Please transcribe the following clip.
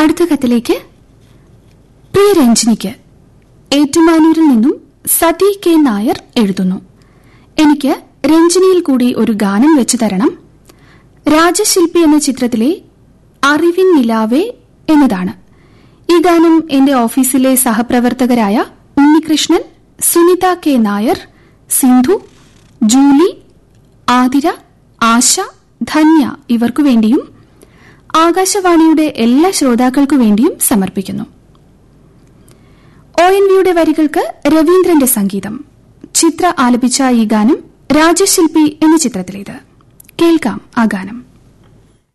അടുത്ത കത്തിലേക്ക് പ്രിയ രഞ്ജിനിക്ക് ഏറ്റുമാനൂരിൽ നിന്നും സതി കെ നായർ എഴുതുന്നു എനിക്ക് രഞ്ജിനിയിൽ കൂടി ഒരു ഗാനം വെച്ചു തരണം രാജശില്പി എന്ന ചിത്രത്തിലെ അറിവിൻ നിലാവേ എന്നതാണ് ഈ ഗാനം എന്റെ ഓഫീസിലെ സഹപ്രവർത്തകരായ ഉണ്ണികൃഷ്ണൻ സുനിത കെ നായർ സിന്ധു ജൂലി ആതിര ആശ ധന്യ ഇവർക്കു വേണ്ടിയും ആകാശവാണിയുടെ എല്ലാ ശ്രോതാക്കൾക്കു വേണ്ടിയും സമർപ്പിക്കുന്നു ഒ എൻ വിയുടെ വരികൾക്ക് രവീന്ദ്രന്റെ സംഗീതം ചിത്ര ആലപിച്ച ഈ ഗാനം രാജശില്പി എന്ന ചിത്രത്തിലേത് കേൾക്കാം ആ ഗാനം